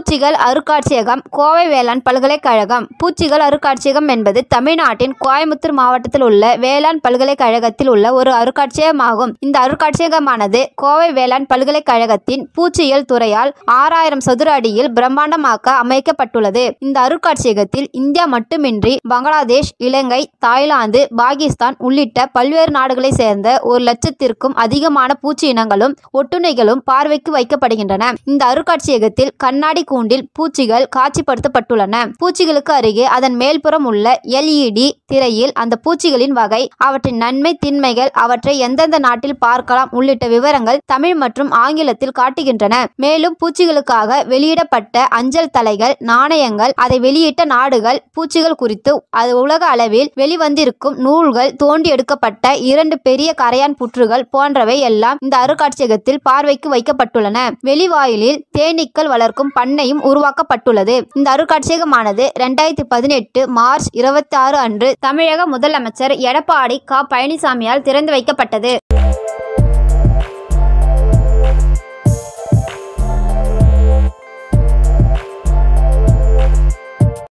பூச்சிகள் அருங்காட்சியகம் கோவை வேளாண் பல்கலைக்கழகம் பூச்சிகள் அருங்காட்சியகம் என்பது தமிழ்நாட்டின் கோயம்புத்தூர் மாவட்டத்தில் உள்ள வேளாண் பல்கலைக்கழகத்தில் உள்ள ஒரு அருங்காட்சியகமாகும் இந்த அருங்காட்சியகமானது கோவை வேளாண் பல்கலைக்கழகத்தின் பூச்சியியல் துறையால் ஆறாயிரம் சதுர அடியில் பிரம்மாண்டமாக்க அமைக்கப்பட்டுள்ளது இந்த அருங்காட்சியகத்தில் இந்தியா மட்டுமின்றி பங்களாதேஷ் இலங்கை தாய்லாந்து பாகிஸ்தான் உள்ளிட்ட பல்வேறு நாடுகளைச் சேர்ந்த ஒரு லட்சத்திற்கும் அதிகமான பூச்சி இனங்களும் ஒட்டுண்ணிகளும் பார்வைக்கு வைக்கப்படுகின்றன இந்த அருங்காட்சியகத்தில் கண்ணாடி கூண்டில் பூச்சிகள் காட்சிப்படுத்தப்பட்டுள்ளன பூச்சிகளுக்கு அருகே அதன் மேல்புறம் உள்ள எல்இடி திரையில் அந்த பூச்சிகளின் வகை அவற்றின் நன்மை தின்மைகள் அவற்றை எந்தெந்த நாட்டில் பார்க்கலாம் உள்ளிட்ட விவரங்கள் தமிழ் மற்றும் ஆங்கிலத்தில் காட்டுகின்றன மேலும் பூச்சிகளுக்காக வெளியிடப்பட்ட அஞ்சல் தலைகள் நாணயங்கள் அதை வெளியிட்ட நாடுகள் பூச்சிகள் குறித்து அது உலக அளவில் வெளிவந்திருக்கும் நூல்கள் தோண்டி எடுக்கப்பட்ட இரண்டு பெரிய கரையான் புற்றுகள் போன்றவை எல்லாம் இந்த அருங்காட்சியகத்தில் பார்வைக்கு வைக்கப்பட்டுள்ளன வெளிவாயிலில் தேனீக்கள் வளர்க்கும் பண்ணையும் உருவாக்கப்பட்டுள்ளது இந்த அருங்காட்சியகமானது இரண்டாயிரத்தி பதினெட்டு மார்ச் இருபத்தி ஆறு அன்று தமிழக முதலமைச்சர் எடப்பாடி க பழனிசாமியால் திறந்து வைக்கப்பட்டது